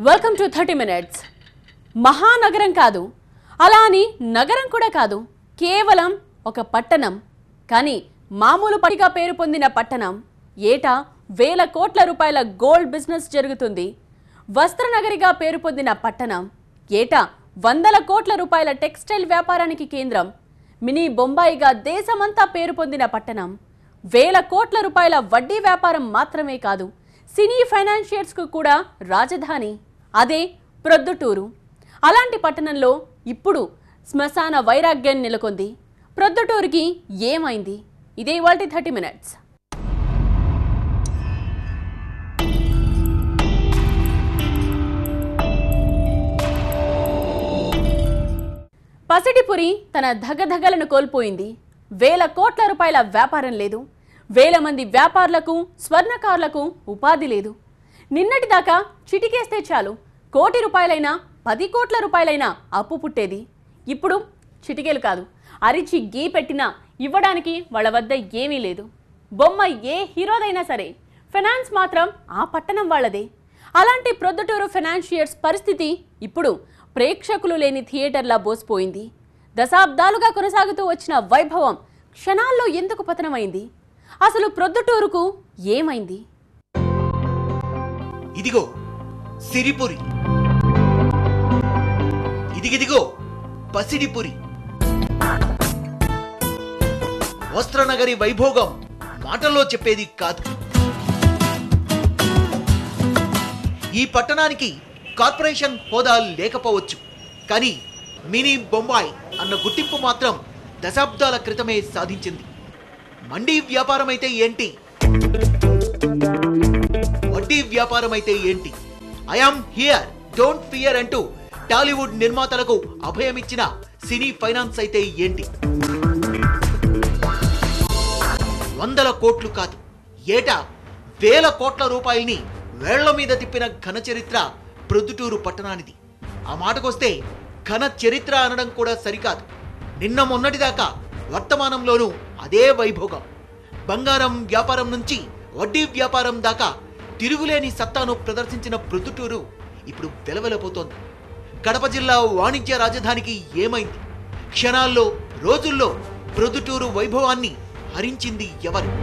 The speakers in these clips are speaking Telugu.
వెల్కమ్ టు థర్టీ మినిట్స్ మహానగరం కాదు అలా అని నగరం కూడా కాదు కేవలం ఒక పట్టణం కానీ మామూలు పడిగా పేరు పొందిన పట్టణం ఏటా వేల కోట్ల రూపాయల గోల్డ్ బిజినెస్ జరుగుతుంది వస్త్రనగరిగా పేరు పొందిన పట్టణం ఏటా వందల కోట్ల రూపాయల టెక్స్టైల్ వ్యాపారానికి కేంద్రం మినీ బొంబాయిగా దేశమంతా పేరు పొందిన పట్టణం వేల కోట్ల రూపాయల వడ్డీ వ్యాపారం మాత్రమే కాదు సినీ ఫైనాన్షియర్స్కు కూడా రాజధాని అదే ప్రొద్దుటూరు అలాంటి పట్టణంలో ఇప్పుడు శ్మశాన వైరాగ్యం నెలకొంది ప్రొద్దుటూరుకి ఏమైంది ఇదే ఇవాల్టి థర్టీ మినిట్స్ పసిడిపురి తన ధగధగలను కోల్పోయింది వేల కోట్ల రూపాయల వ్యాపారం లేదు వేల మంది వ్యాపారులకు స్వర్ణకారులకు ఉపాధి లేదు నిన్నటిదాకా చిటికేస్తే చాలు కోటి రూపాయలైనా పది కోట్ల రూపాయలైనా అప్పు పుట్టేది ఇప్పుడు చిటికేలు కాదు అరిచి గీ పెట్టినా ఇవ్వడానికి వాళ్ళ వద్ద ఏమీ లేదు బొమ్మ ఏ హీరోదైనా సరే ఫైనాన్స్ మాత్రం ఆ పట్టణం వాళ్ళదే అలాంటి ప్రొద్దుటూరు ఫైనాన్షియర్స్ పరిస్థితి ఇప్పుడు ప్రేక్షకులు లేని థియేటర్లా బోసిపోయింది దశాబ్దాలుగా కొనసాగుతూ వచ్చిన వైభవం క్షణాల్లో ఎందుకు పతనమైంది అసలు ప్రొద్దుటూరుకు ఏమైంది ఇదిగో సిరిపురి ఇదిగిదిగో పసిడిపురి వస్త్రనగరి వైభోగం మాటల్లో చెప్పేది కాదు ఈ పట్టణానికి కార్పొరేషన్ హోదా లేకపోవచ్చు కానీ మినీ బొంబాయి అన్న గుర్తింపు మాత్రం దశాబ్దాల క్రితమే సాధించింది మండీ వ్యాపారం అయితే ఏంటి వడ్డీ వ్యాపారం అయితే ఏంటి ఐఆమ్ హియర్ డోంట్ ఫియర్ అంటూ టాలీవుడ్ నిర్మాతలకు అభయమిచ్చిన సినీ ఫైనాన్స్ అయితే ఏంటి వందల కోట్లు కాదు ఏటా వేల కోట్ల రూపాయల్ని వేళ్ల మీద తిప్పిన ఘన చరిత్ర ప్రొద్దుటూరు పట్టణానిది ఆ మాటకొస్తే ఘన చరిత్ర అనడం కూడా సరికాదు నిన్న మొన్నటిదాకా వర్తమానంలోనూ అదే వైభోగం బంగారం వ్యాపారం నుంచి వడ్డీ వ్యాపారం దాకా తిరుగులేని సత్తాను ప్రదర్శించిన ప్రొద్దుటూరు ఇప్పుడు వెలవెలపోతోంది కడప జిల్లా వాణిజ్య రాజధానికి ఏమైంది క్షణాల్లో రోజుల్లో ప్రొద్దుటూరు వైభవాన్ని హరించింది ఎవరు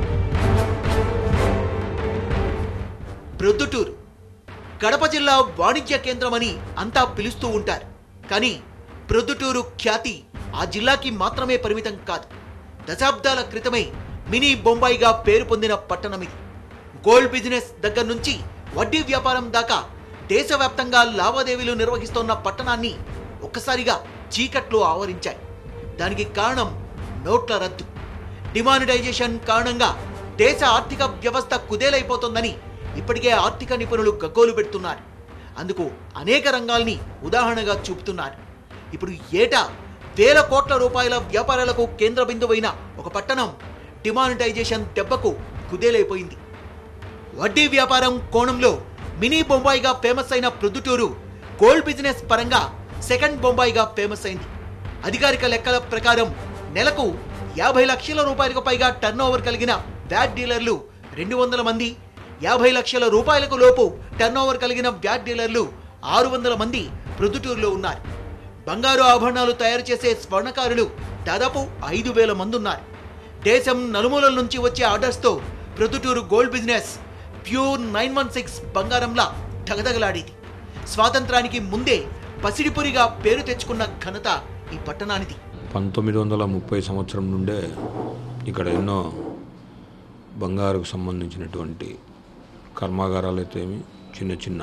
ప్రొద్దుటూరు కడప జిల్లా వాణిజ్య కేంద్రమని అంతా పిలుస్తూ ఉంటారు కానీ ప్రొద్దుటూరు ఖ్యాతి ఆ జిల్లాకి మాత్రమే పరిమితం కాదు దశాబ్దాల క్రితమే మినీ బొంబాయిగా పేరు పొందిన పట్టణం ఇది గోల్డ్ బిజినెస్ దగ్గర నుంచి వడ్డీ వ్యాపారం దాకా దేశవ్యాప్తంగా లావాదేవీలు నిర్వహిస్తోన్న పట్టణాన్ని ఒక్కసారిగా చీకట్లు ఆవరించాయి దానికి కారణం నోట్ల రద్దు డిమానిటైజేషన్ కారణంగా దేశ ఆర్థిక వ్యవస్థ కుదేలైపోతోందని ఇప్పటికే ఆర్థిక నిపుణులు గగ్గోలు పెడుతున్నారు అందుకు అనేక రంగాల్ని ఉదాహరణగా చూపుతున్నారు ఇప్పుడు ఏటా వేల కోట్ల రూపాయల వ్యాపారాలకు కేంద్ర బిందువైన ఒక పట్టణం డిమానిటైజేషన్ దెబ్బకు కుదేలైపోయింది వడ్డీ వ్యాపారం కోణంలో మినీ బొంబాయిగా ఫేమస్ అయిన ప్రొద్దుటూరు గోల్డ్ బిజినెస్ పరంగా సెకండ్ బొంబాయిగా ఫేమస్ అయింది అధికారిక లెక్కల ప్రకారం నెలకు యాభై లక్షల రూపాయలకు పైగా టర్న్ ఓవర్ కలిగిన బ్యాట్ డీలర్లు రెండు వందల మంది యాభై లక్షల రూపాయలకు లోపు టర్న్ ఓవర్ కలిగిన బ్యాట్ డీలర్లు ఆరు వందల మంది ప్రొద్దుటూరులో ఉన్నారు బంగారు ఆభరణాలు తయారు చేసే స్వర్ణకారులు దాదాపు ఐదు వేల మంది ఉన్నారు దేశం నలుమూలల నుంచి వచ్చే ఆర్డర్స్తో Proddatur gold business pure nine one six బంగారంలా ధగధగలాడేది స్వాతంత్రానికి ముందే పసిడిపురిగా పేరు తెచ్చుకున్న ఘనత ఈ పట్టణానిది పంతొమ్మిది వందల ముప్పై సంవత్సరం నుండే ఇక్కడ ఎన్నో బంగారుకు సంబంధించినటువంటి కర్మాగారాలు అయితే ఏమి చిన్న చిన్న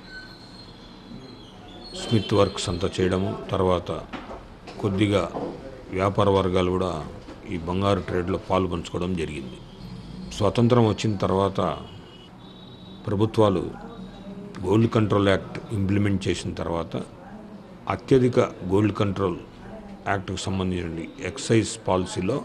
స్మిత్ వర్క్స్ అంతా చేయడము తర్వాత కొద్దిగా వ్యాపార వర్గాలు కూడా ఈ బంగారు ట్రేడ్లో పాలు పంచుకోవడం జరిగింది స్వాతంత్రం వచ్చిన తర్వాత ప్రభుత్వాలు గోల్డ్ కంట్రోల్ యాక్ట్ ఇంప్లిమెంట్ చేసిన తర్వాత అత్యధిక గోల్డ్ కంట్రోల్ యాక్ట్కు సంబంధించిన ఎక్సైజ్ పాలసీలో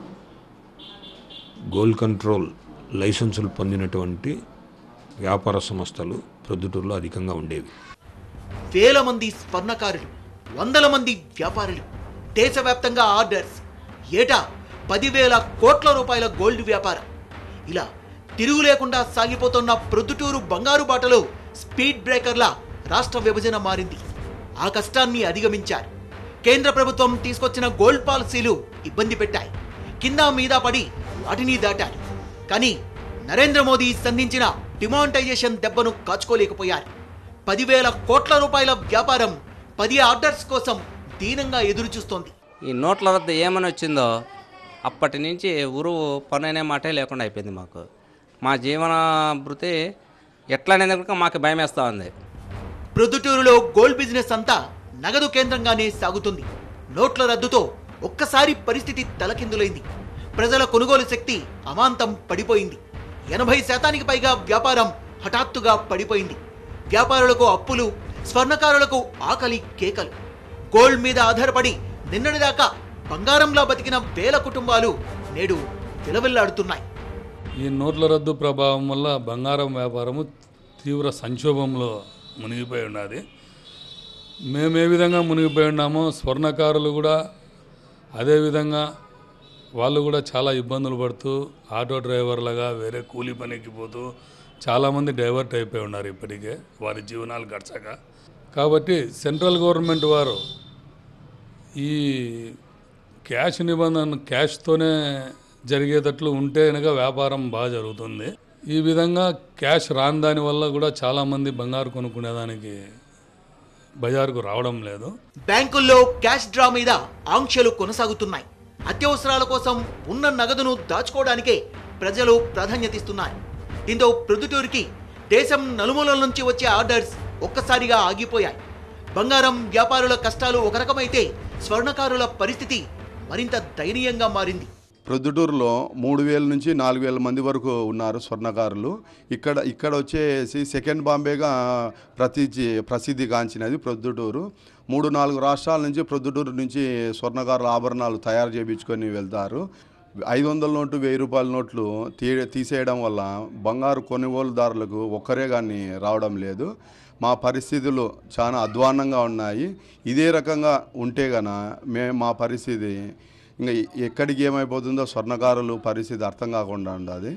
గోల్డ్ కంట్రోల్ లైసెన్సులు పొందినటువంటి వ్యాపార సంస్థలు ప్రొద్దుటూరులో అధికంగా ఉండేవి వేల మంది స్వర్ణకారులు వందల మంది వ్యాపారులు దేశవ్యాప్తంగా ఆర్డర్స్ ఏటా పదివేల కోట్ల రూపాయల గోల్డ్ వ్యాపారం ఇలా తిరుగు లేకుండా సాగిపోతున్న ప్రొద్దుటూరు బంగారు బాటలో స్పీడ్ బ్రేకర్లా రాష్ట్ర విభజన మారింది ఆ కష్టాన్ని అధిగమించారు కేంద్ర ప్రభుత్వం తీసుకొచ్చిన గోల్డ్ పాలసీలు ఇబ్బంది పెట్టాయి కింద మీద పడి వాటిని దాటారు కానీ నరేంద్ర మోదీ సంధించిన డిమానిటైజేషన్ దెబ్బను కాచుకోలేకపోయారు పదివేల కోట్ల రూపాయల వ్యాపారం పది ఆర్డర్స్ కోసం దీనంగా ఎదురుచూస్తోంది ఈ నోట్ల రద్దు ఏమని వచ్చిందో అప్పటి నుంచి ఉరువు పని అనే మాటే లేకుండా అయిపోయింది మాకు మా జీవన భృతి ఎట్లా అనేది కూడా మాకు భయం వేస్తూ ఉంది ప్రొద్దుటూరులో గోల్డ్ బిజినెస్ అంతా నగదు కేంద్రంగానే సాగుతుంది నోట్ల రద్దుతో ఒక్కసారి పరిస్థితి తలకిందులైంది ప్రజల కొనుగోలు శక్తి అమాంతం పడిపోయింది ఎనభై శాతానికి పైగా వ్యాపారం హఠాత్తుగా పడిపోయింది వ్యాపారులకు అప్పులు స్వర్ణకారులకు ఆకలి కేకలు గోల్డ్ మీద ఆధారపడి నిన్నటిదాకా బంగారంలా బతికిన వేల కుటుంబాలు నేడు విలవిల్లాడుతున్నాయి ఈ నోట్ల రద్దు ప్రభావం వల్ల బంగారం వ్యాపారము తీవ్ర సంక్షోభంలో మునిగిపోయి ఉన్నది మేము ఏ విధంగా మునిగిపోయి ఉన్నామో స్వర్ణకారులు కూడా అదేవిధంగా వాళ్ళు కూడా చాలా ఇబ్బందులు పడుతూ ఆటో డ్రైవర్లుగా వేరే కూలీ పనికి పోతూ చాలామంది డైవర్ట్ అయిపోయి ఉన్నారు ఇప్పటికే వారి జీవనాలు గడచక కాబట్టి సెంట్రల్ గవర్నమెంట్ వారు ఈ క్యాష్ నిబంధన క్యాష్తోనే జరిగేటట్లు ఉంటే కనుక వ్యాపారం బాగా జరుగుతుంది ఈ విధంగా క్యాష్ రాని దాని వల్ల కూడా చాలామంది బంగారు కొనుక్కునేదానికి బజారుకు రావడం లేదు బ్యాంకుల్లో క్యాష్ డ్రా మీద ఆంక్షలు కొనసాగుతున్నాయి అత్యవసరాల కోసం ఉన్న నగదును దాచుకోవడానికే ప్రజలు ప్రాధాన్యత ఇస్తున్నారు దీంతో ప్రొద్దుటూరికి దేశం నలుమూలల నుంచి వచ్చే ఆర్డర్స్ ఒక్కసారిగా ఆగిపోయాయి బంగారం వ్యాపారుల కష్టాలు ఒక రకమైతే స్వర్ణకారుల పరిస్థితి మరింత దయనీయంగా మారింది ప్రొద్దుటూరులో మూడు వేల నుంచి నాలుగు వేల మంది వరకు ఉన్నారు స్వర్ణకారులు ఇక్కడ ఇక్కడ వచ్చేసి సెకండ్ బాంబేగా ప్రతి ప్రసిద్ధిగాంచినది ప్రొద్దుటూరు మూడు నాలుగు రాష్ట్రాల నుంచి ప్రొద్దుటూరు నుంచి స్వర్ణకారుల ఆభరణాలు తయారు చేయించుకొని వెళ్తారు ఐదు వందల నోటు వెయ్యి రూపాయల నోట్లు తీ తీసేయడం వల్ల బంగారు కొనుగోలుదారులకు ఒక్కరే కానీ రావడం లేదు మా పరిస్థితులు చాలా అధ్వాన్నంగా ఉన్నాయి ఇదే రకంగా ఉంటే గన మే మా పరిస్థితి ఇంకా ఎక్కడికి ఏమైపోతుందో స్వర్ణకారులు పరిస్థితి అర్థం కాకుండా ఉండదు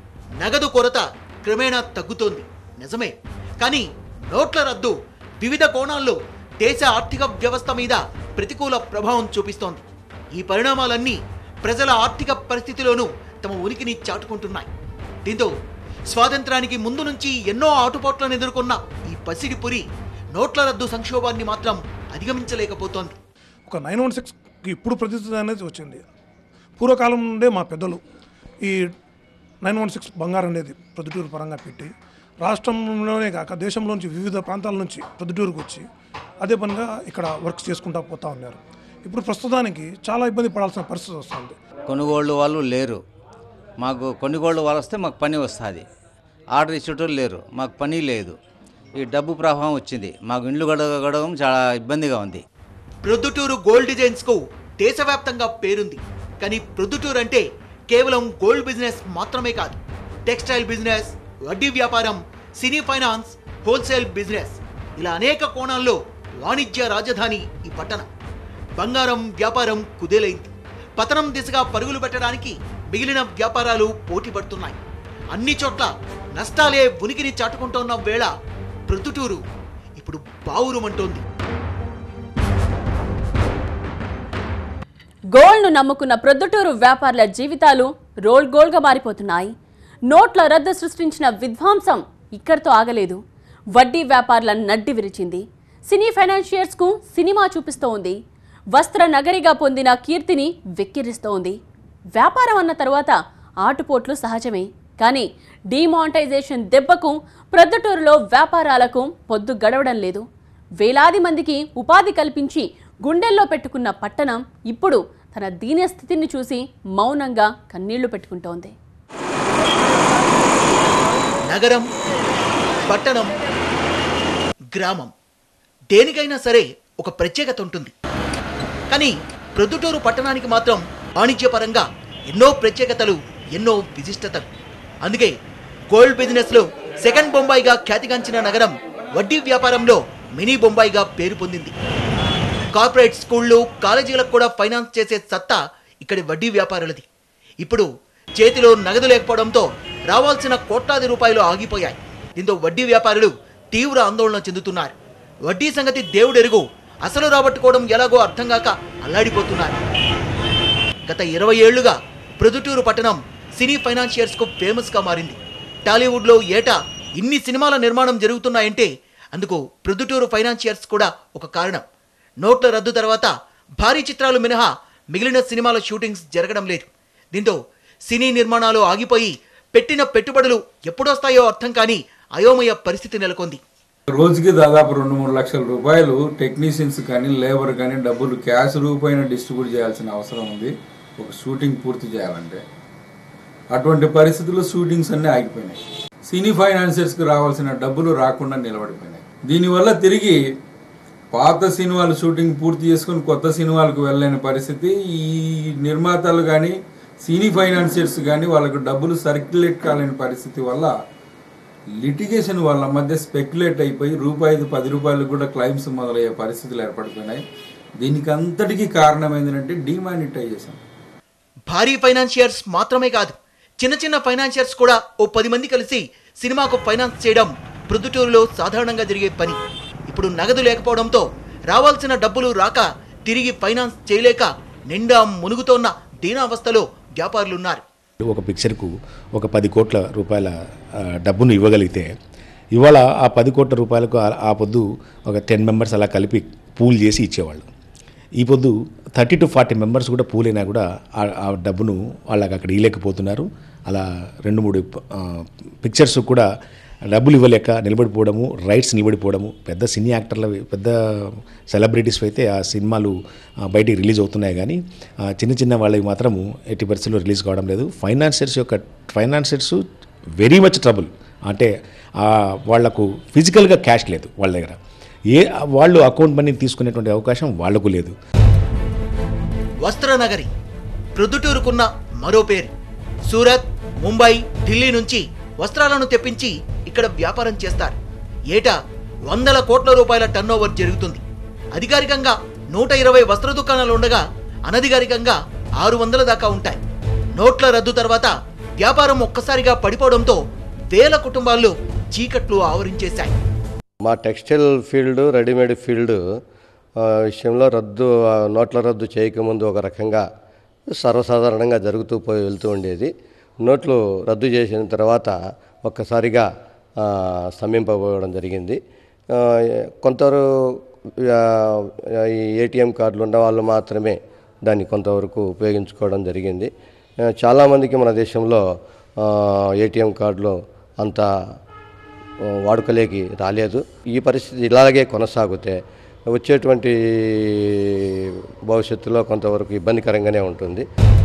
నగదు కొరత క్రమేణా తగ్గుతోంది నిజమే కానీ నోట్ల రద్దు వివిధ కోణాల్లో దేశ ఆర్థిక వ్యవస్థ మీద ప్రతికూల ప్రభావం చూపిస్తోంది ఈ పరిణామాలన్నీ ప్రజల ఆర్థిక పరిస్థితిలోనూ తమ ఉనికిని చాటుకుంటున్నాయి దీంతో స్వాతంత్రానికి ముందు నుంచి ఎన్నో ఆటుపోట్లను ఎదుర్కొన్న ఈ పసిడి పురి నోట్ల రద్దు సంక్షోభాన్ని మాత్రం అధిగమించలేకపోతోంది ఒక నైన్ వన్ సిక్స్కి ఇప్పుడు ప్రతిష్ఠ అనేది వచ్చింది పూర్వకాలం నుండే మా పెద్దలు ఈ నైన్ వన్ సిక్స్ బంగారం అనేది ప్రొద్దుటూరు పరంగా పెట్టి రాష్ట్రంలోనే కాక దేశంలోంచి వివిధ ప్రాంతాల నుంచి ప్రొద్దుటూరుకు వచ్చి అదే పనిగా ఇక్కడ వర్క్స్ చేసుకుంటా పోతా ఉన్నారు ఇప్పుడు ప్రస్తుతానికి చాలా ఇబ్బంది పడాల్సిన పరిస్థితి వస్తుంది కొనుగోళ్ళు వాళ్ళు లేరు మాకు కొనుగోళ్ళు వాళ్ళు వస్తే మాకు పని వస్తుంది ఆర్డర్ ఇచ్చేటోళ్ళు లేరు మాకు పని లేదు ఈ డబ్బు ప్రభావం వచ్చింది మాకు ఇండ్లు గడవ గడవడం చాలా ఇబ్బందిగా ఉంది ప్రొద్దుటూరు గోల్డ్ డిజైన్స్ కు దేశవ్యాప్తంగా పేరుంది కానీ ప్రొద్దుటూరు అంటే కేవలం గోల్డ్ బిజినెస్ మాత్రమే కాదు టెక్స్టైల్ బిజినెస్ వడ్డీ వ్యాపారం సినీ ఫైనాన్స్ హోల్సేల్ బిజినెస్ ఇలా అనేక కోణాల్లో వాణిజ్య రాజధాని ఈ పట్టణం బంగారం వ్యాపారం కుదేలైంది పతనం దిశగా పరుగులు పెట్టడానికి మిగిలిన వ్యాపారాలు పోటీ పడుతున్నాయి అన్ని చోట్ల నష్టాలే ఉనికిని చాటుకుంటోన్న వేళ ప్రొద్దుటూరు ఇప్పుడు బావురుమంటోంది గోల్డ్ను నమ్ముకున్న ప్రొద్దుటూరు వ్యాపారుల జీవితాలు రోల్ గోల్గా మారిపోతున్నాయి నోట్ల రద్దు సృష్టించిన విధ్వంసం ఇక్కడితో ఆగలేదు వడ్డీ వ్యాపారుల నడ్డి విరిచింది సినీ ఫైనాన్షియర్స్కు సినిమా చూపిస్తోంది వస్త్ర నగరిగా పొందిన కీర్తిని వెక్కిరిస్తోంది వ్యాపారం అన్న తరువాత ఆటుపోట్లు సహజమే కానీ డిమానిటైజేషన్ దెబ్బకు ప్రొద్దుటూరులో వ్యాపారాలకు పొద్దు గడవడం లేదు వేలాది మందికి ఉపాధి కల్పించి గుండెల్లో పెట్టుకున్న పట్టణం ఇప్పుడు తన దీనస్థితిని చూసి మౌనంగా కన్నీళ్లు పెట్టుకుంటోంది నగరం పట్టణం గ్రామం దేనికైనా సరే ఒక ప్రత్యేకత ఉంటుంది కానీ ప్రొద్దుటూరు పట్టణానికి మాత్రం వాణిజ్యపరంగా ఎన్నో ప్రత్యేకతలు ఎన్నో విశిష్టతలు అందుకే గోల్డ్ బిజినెస్లో సెకండ్ బొంబాయిగా ఖ్యాతిగాంచిన నగరం వడ్డీ వ్యాపారంలో మినీ బొంబాయిగా పేరు పొందింది కార్పొరేట్ స్కూళ్ళు కాలేజీలకు కూడా ఫైనాన్స్ చేసే సత్తా ఇక్కడి వడ్డీ వ్యాపారులది ఇప్పుడు చేతిలో నగదు లేకపోవడంతో రావాల్సిన కోట్లాది రూపాయలు ఆగిపోయాయి దీంతో వడ్డీ వ్యాపారులు తీవ్ర ఆందోళన చెందుతున్నారు వడ్డీ సంగతి దేవుడెరుగు అసలు రాబట్టుకోవడం ఎలాగో అర్థం కాక అల్లాడిపోతున్నారు గత ఇరవై ఏళ్లుగా ప్రొద్దుటూరు పట్టణం సినీ ఫైనాన్షియర్స్కు ఫేమస్గా మారింది టాలీవుడ్లో ఏటా ఇన్ని సినిమాల నిర్మాణం జరుగుతున్నాయంటే అందుకు ప్రొద్దుటూరు ఫైనాన్షియర్స్ కూడా ఒక కారణం నోట్ల రద్దు తర్వాత భారీ చిత్రాలు మినహా మిగిలిన సినిమాల షూటింగ్స్ జరగడం లేదు దీంతో సినీ నిర్మాణాలు ఆగిపోయి పెట్టిన పెట్టుబడులు ఎప్పుడొస్తాయో అర్థం కాని అయోమయ పరిస్థితి నెలకొంది రోజుకి దాదాపు రెండు మూడు లక్షల రూపాయలు టెక్నీషియన్స్ కానీ లేబర్ కానీ డబ్బులు క్యాష్ రూపాయన డిస్ట్రిబ్యూట్ చేయాల్సిన అవసరం ఉంది ఒక షూటింగ్ పూర్తి చేయాలంటే అటువంటి పరిస్థితుల్లో షూటింగ్స్ అన్నీ ఆగిపోయినాయి సినీ ఫైనాన్సర్స్కి రావాల్సిన డబ్బులు రాకుండా నిలబడిపోయినాయి దీనివల్ల తిరిగి పాత సినిమాలు షూటింగ్ పూర్తి చేసుకొని కొత్త సినిమాలకు వెళ్ళలేని పరిస్థితి ఈ నిర్మాతలు కానీ సినీ ఫైనాన్షియర్స్ కానీ వాళ్ళకు డబ్బులు సర్క్యులేట్ కాలేని పరిస్థితి వల్ల లిటిగేషన్ వాళ్ళ మధ్య స్పెక్యులేట్ అయిపోయి రూపాయిది పది రూపాయలకు కూడా క్లైమ్స్ మొదలయ్యే పరిస్థితులు ఏర్పడిపోయినాయి దీనికి అంతటికీ కారణం ఏంటంటే డిమానిటైజేషన్ భారీ ఫైనాన్షియర్స్ మాత్రమే కాదు చిన్న చిన్న ఫైనాన్షియర్స్ కూడా ఓ పది మంది కలిసి సినిమాకు ఫైనాన్స్ చేయడం ప్రొద్దుటూరులో సాధారణంగా జరిగే పని ఇప్పుడు నగదు లేకపోవడంతో రావాల్సిన డబ్బులు రాక తిరిగి ఫైనాన్స్ చేయలేక నిండా మునుగుతోన్న దీనావస్థలో వ్యాపారులున్నారు ఒక పిక్చర్కు ఒక పది కోట్ల రూపాయల ఆ, డబ్బును ఇవ్వగలిగితే ఇవాళ ఆ పది కోట్ల రూపాయలకు ఆ- ఆ పొద్దు ఒక టెన్ మెంబర్స్ అలా కలిపి పూల్ చేసి ఇచ్చేవాళ్ళు ఈ పొద్దు థర్టీ టు ఫార్టీ మెంబర్స్ కూడా పూల్ అయినా కూడా ఆ- ఆ డబ్బును వాళ్ళకి అక్కడ ఇవ్వలేకపోతున్నారు అలా రెండు మూడు ఆ, పిక్చర్స్ కూడా డబ్బులు ఇవ్వలేక నిలబడిపోవడము రైట్స్ నిలబడిపోవడము పెద్ద సినీ యాక్టర్ల పెద్ద సెలబ్రిటీస్ అయితే ఆ సినిమాలు ఆ, బయటికి రిలీజ్ అవుతున్నాయి కానీ ఆ, చిన్న చిన్న వాళ్ళవి మాత్రము ఎయిటీ పర్సెంట్లో రిలీజ్ కావడం లేదు ఫైనాన్షియర్స్ యొక్క ఫైనాన్షియర్స్ వెరీ మచ్ ట్రబుల్ అంటే ఆ, వాళ్లకు ఫిజికల్గా క్యాష్ లేదు వాళ్ళ దగ్గర ఏ వాళ్ళు అకౌంట్ మనీ తీసుకునేటువంటి అవకాశం వాళ్లకు లేదు వస్త్రనగరి ప్రొద్దుటూరుకున్న మరో పేరు సూరత్ ముంబై ఢిల్లీ నుంచి వస్త్రాలను తెప్పించి ఇక్కడ వ్యాపారం చేస్తారు ఏటా వందల కోట్ల రూపాయల టర్నోవర్ జరుగుతుంది అధికారికంగా నూట ఇరవై వస్త్ర దుకాణాలు ఉండగా అనధికారికంగా ఆరు వందల దాకా ఉంటాయి నోట్ల రద్దు తర్వాత వ్యాపారం ఒక్కసారిగా పడిపోవడంతో వేల కుటుంబాల్లో చీకట్లు ఆవరించేశాయి మా టెక్స్టైల్ ఫీల్డ్ రెడీమేడ్ ఫీల్డ్ ఆ, విషయంలో రద్దు ఆ, నోట్ల రద్దు చేయకముందు ఒక రకంగా సర్వసాధారణంగా జరుగుతూ పోయి వెళ్తూ ఉండేది నోట్లు రద్దు చేసిన తర్వాత ఒక్కసారిగా ఆ, స్తంభింపబోవడం జరిగింది ఆ, కొందరు ఆ, ఈ ఏటీఎం కార్డులు ఉన్న వాళ్ళు మాత్రమే దాన్ని కొంతవరకు ఉపయోగించుకోవడం జరిగింది ఆ, చాలామందికి మన దేశంలో ఏటీఎం కార్డులు అంత వాడుకలేకి రాలేదు ఈ పరిస్థితి ఇలాగే కొనసాగితే వచ్చేటువంటి భవిష్యత్తులో కొంతవరకు ఇబ్బందికరంగానే ఉంటుంది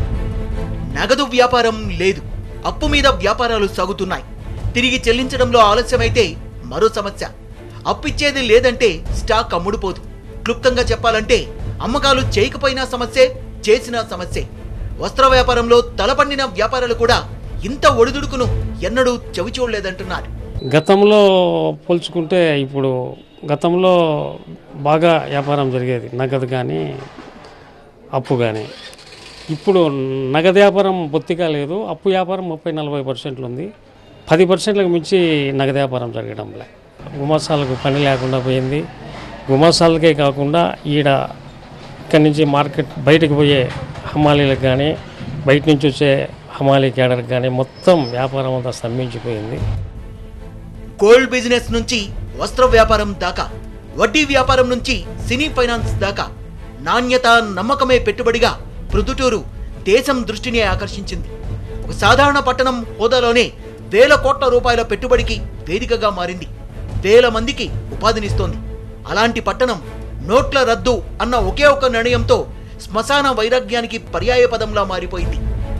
నగదు వ్యాపారం లేదు అప్పు మీద వ్యాపారాలు సాగుతున్నాయి తిరిగి చెల్లించడంలో ఆలస్యమైతే మరో సమస్య అప్పిచ్చేది లేదంటే స్టాక్ అమ్ముడుపోదు క్లుప్తంగా చెప్పాలంటే అమ్మకాలు చేయకపోయినా సమస్యే చేసినా సమస్యే వస్త్ర వ్యాపారంలో తలపండిన వ్యాపారాలు కూడా ఇంత ఒడిదుడుకును ఎన్నడూ చవిచూడలేదంటున్నారు గతంలో పోల్చుకుంటే ఇప్పుడు గతంలో బాగా వ్యాపారం జరిగేది నగదు కానీ అప్పు కానీ ఇప్పుడు నగదు వ్యాపారం బొత్తిగా లేదు అప్పు వ్యాపారం ముప్పై నలభై పర్సెంట్లు ఉంది పది పర్సెంట్లకు మించి నగదు వ్యాపారం జరగడంలే గుమాసాలకు పని లేకుండా పోయింది గుమాసాలకే కాకుండా ఈడ ఇక్కడి నుంచి మార్కెట్ బయటకు పోయే హమాలీలకు కానీ బయట నుంచి వచ్చే హమాలీ కేడర్కి కానీ మొత్తం వ్యాపారం అంతా స్తంభించిపోయింది గోల్డ్ బిజినెస్ నుంచి వస్త్ర వ్యాపారం దాకా వడ్డీ వ్యాపారం నుంచి సినీ ఫైనాన్స్ దాకా నాణ్యత నమ్మకమే పెట్టుబడిగా ప్రొద్దుటూరు దేశం దృష్టిని ఆకర్షించింది ఒక సాధారణ పట్టణం హోదాలోనే వేల కోట్ల రూపాయల పెట్టుబడికి వేదికగా మారింది వేల మందికి ఉపాధినిస్తోంది అలాంటి పట్టణం నోట్ల రద్దు అన్న ఒకే ఒక నిర్ణయంతో శ్మశాన వైరాగ్యానికి పర్యాయపదంలా మారిపోయింది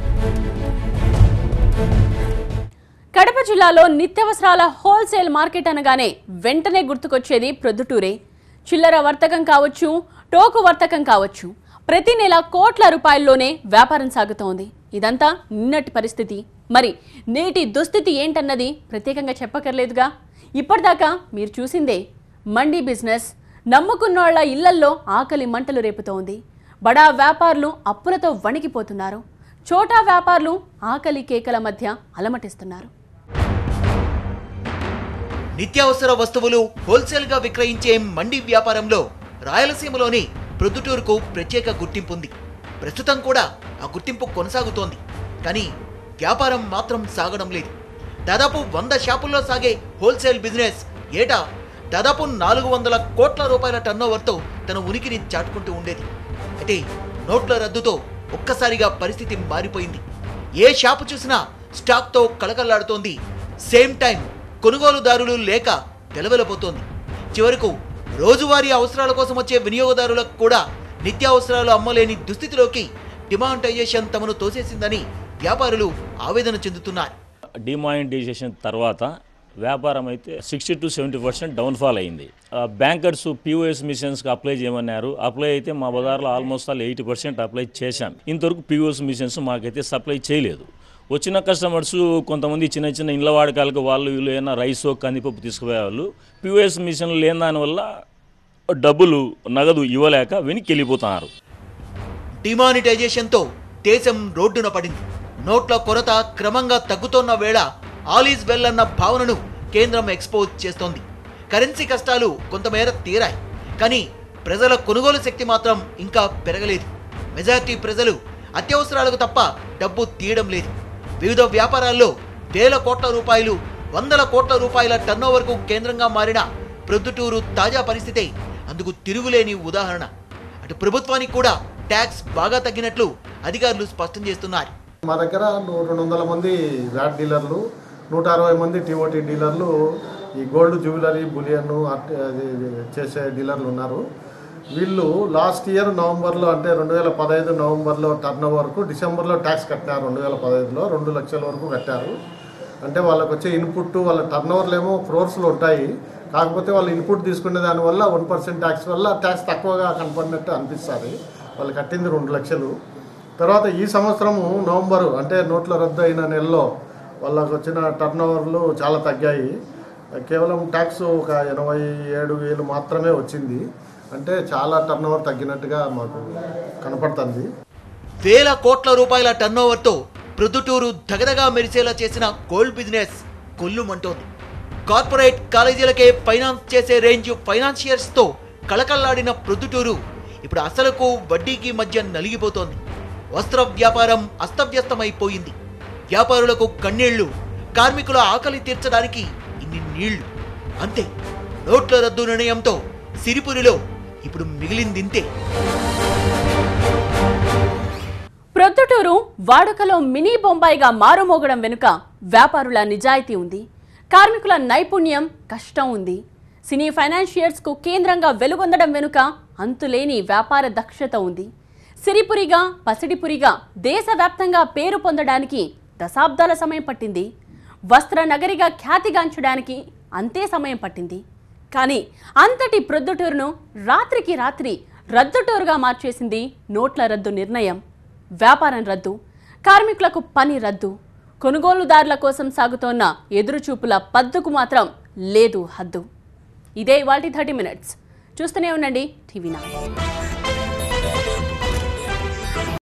కడప జిల్లాలో నిత్యావసరాల హోల్సేల్ మార్కెట్ అనగానే వెంటనే గుర్తుకొచ్చేది ప్రొద్దుటూరే చిల్లర వర్తకం కావచ్చు టోకు వర్తకం కావచ్చు ప్రతి నెల కోట్ల రూపాయల్లోనే వ్యాపారం సాగుతోంది ఇదంతా నిన్నటి పరిస్థితి మరి నేటి దుస్థితి ఏంటన్నది ప్రత్యేకంగా చెప్పకర్లేదుగా ఇప్పటిదాకా మీరు చూసిందే మండీ బిజినెస్ నమ్ముకున్నోళ్ల ఇళ్లల్లో ఆకలి మంటలు రేపుతోంది బడా వ్యాపారులు అప్పులతో వణికిపోతున్నారు చోటా వ్యాపారులు ఆకలి కేకల మధ్య అలమటిస్తున్నారు నిత్యావసర వస్తువులు హోల్సేల్గా విక్రయించే మండి వ్యాపారంలో రాయలసీమలోని ప్రొద్దుటూరుకు ప్రత్యేక గుర్తింపు ఉంది ప్రస్తుతం కూడా ఆ గుర్తింపు కొనసాగుతోంది కానీ వ్యాపారం మాత్రం సాగడం లేదు దాదాపు వంద షాపుల్లో సాగే హోల్సేల్ బిజినెస్ ఏటా దాదాపు నాలుగు వందల కోట్ల రూపాయల టర్నోవర్తో తన ఉనికిని చాటుకుంటూ ఉండేది అయితే నోట్ల రద్దుతో ఒక్కసారిగా పరిస్థితి మారిపోయింది ఏ షాపు చూసినా స్టాక్తో కళకళలాడుతోంది సేమ్ టైం కొనుగోలుదారులు లేక వెలవెలపోతోంది చివరకు రోజువారీ అవసరాల కోసం వచ్చే వినియోగదారులకు కూడా నిత్యావసరాలు అమ్మలేని దుస్థితిలోకి డిమానిటైజేషన్ తమను తోసేసిందని వ్యాపారులు ఆవేదన చెందుతున్నారు డిమానిటైజేషన్ తర్వాత వ్యాపారం అయితే sixty to seventy percent downfall అయింది ఆ, బ్యాంకర్స్ పిఓఎస్ మిషన్స్కి అప్లై చేయమన్నారు అప్లై అయితే మా బజార్లో almost all eighty percent apply చేశాం ఇంతవరకు పిఓఎస్ మిషన్స్ మాకైతే సప్లై చేయలేదు వచ్చిన కస్టమర్స్ కొంతమంది చిన్న చిన్న ఇండ్ల వాడకాలకు వాళ్ళు వీళ్ళు ఏమైనా రైస్ కందిపప్పు తీసుకుపోయేవాళ్ళు పిఓఎస్ మిషన్లు లేని దానివల్ల డబ్బులు నగదు ఇవ్వలేక వెనక్కి వెళ్ళిపోతున్నారు డిమానిటైజేషన్తో దేశం రోడ్డున పడింది నోట్ల కొరత క్రమంగా తగ్గుతోన్న వేళ ఆల్ ఈజ్ వెల్ అన్న భావనను కేంద్రం ఎక్స్పోజ్ చేస్తోంది కరెన్సీ కష్టాలు కొంతమేర తీరాయి కానీ ప్రజల కొనుగోలు శక్తి మాత్రం ఇంకా పెరగలేదు మెజారిటీ ప్రజలు అత్యవసరాలకు తప్ప డబ్బు తీయడం లేదు వివిధ వ్యాపారాల్లో వేల కోట్ల రూపాయలు వందల కోట్ల రూపాయల టర్నోవర్కు కేంద్రంగా మారిన ప్రొద్దుటూరు తాజా పరిస్థితే అందుకు తిరుగులేని ఉదాహరణ అటు ప్రభుత్వానికి కూడా ట్యాక్స్ బాగా తగ్గినట్లు అధికారులు స్పష్టం చేస్తున్నారు మా దగ్గర ను- రెండు వందల మంది వ్యాట్ డీలర్లు నూట అరవై మంది టీఓటీ డీలర్లు ఈ గోల్డ్ జ్యువెలరీ బులియన్ అట్- అది చేసే డీలర్లు ఉన్నారు వీళ్ళు లాస్ట్ ఇయర్ నవంబర్లో అంటే రెండు వేల పదహైదు నవంబర్లో టర్న్ వరకు డిసెంబర్లో ట్యాక్స్ కట్టారు రెండు వేల పదహైదులో రెండు లక్షల వరకు కట్టారు అంటే వాళ్ళకి వచ్చే ఇన్పుట్ వాళ్ళ టర్న్ ఓవర్లు ఏమో క్రోర్స్లో ఉంటాయి కాకపోతే వాళ్ళు ఇన్పుట్ తీసుకునే దానివల్ల వన్ పర్సెంట్ ట్యాక్స్ వల్ల ట్యాక్స్ తక్కువగా కనపడినట్టు అనిపిస్తుంది వాళ్ళు కట్టింది రెండు లక్షలు తర్వాత ఈ సంవత్సరము నవంబరు అంటే నోట్ల రద్దు అయిన నెలలో వాళ్ళకు వచ్చిన టర్న్ ఓవర్లు చాలా తగ్గాయి కేవలం ట్యాక్స్ ఒక ఎనభై ఏడు వేలు మాత్రమే వచ్చింది అంటే చాలా టర్న్ ఓవర్ తగ్గినట్టుగా మాకు కనపడుతుంది వేల కోట్ల రూపాయల టర్నోవర్తో ప్రొద్దుటూరు దగదగా మెరిసేలా చేసిన గోల్డ్ బిజినెస్ కొల్లుమంటోంది కార్పొరేట్ కాలేజీలకే ఫైనాన్స్ చేసే రేంజ్ ఫైనాన్షియర్స్తో కళకళ్లాడిన ప్రొద్దుటూరు ఇప్పుడు అసలుకు వడ్డీకి మధ్య నలిగిపోతోంది వస్త్ర వ్యాపారం అస్తవ్యస్తమైపోయింది వ్యాపారులకు కన్నీళ్లు కార్మికుల ఆకలి తీర్చడానికి ఇన్ని నీళ్లు అంతే నోట్ల రద్దు నిర్ణయంతో సిరిపురిలో ఇప్పుడు మిగిలిందింతే ప్రొద్దుటూరు వాడుకలో మినీ బొంబాయిగా మారుమోగడం వెనుక వ్యాపారుల నిజాయితీ ఉంది కార్మికుల నైపుణ్యం కష్టం ఉంది సినీ ఫైనాన్షియర్స్కు కేంద్రంగా వెలుగొందడం వెనుక అంతులేని వ్యాపార దక్షత ఉంది సిరిపురిగా పసిడిపురిగా దేశవ్యాప్తంగా పేరు పొందడానికి దశాబ్దాల సమయం పట్టింది వస్త్ర నగరిగా ఖ్యాతిగాంచడానికి అంతే సమయం పట్టింది కానీ అంతటి ప్రొద్దుటూరును రాత్రికి రాత్రి రద్దుటూరుగా మార్చేసింది నోట్ల రద్దు నిర్ణయం వ్యాపారం రద్దు కార్మికులకు పని రద్దు కొనుగోలుదారుల కోసం సాగుతోన్న ఎదురుచూపుల పద్దుకు మాత్రం లేదు హద్దు ఇదే ఇవాల్టి థర్టీ మినిట్స్ చూస్తూనే ఉండండి టీవీ నైన్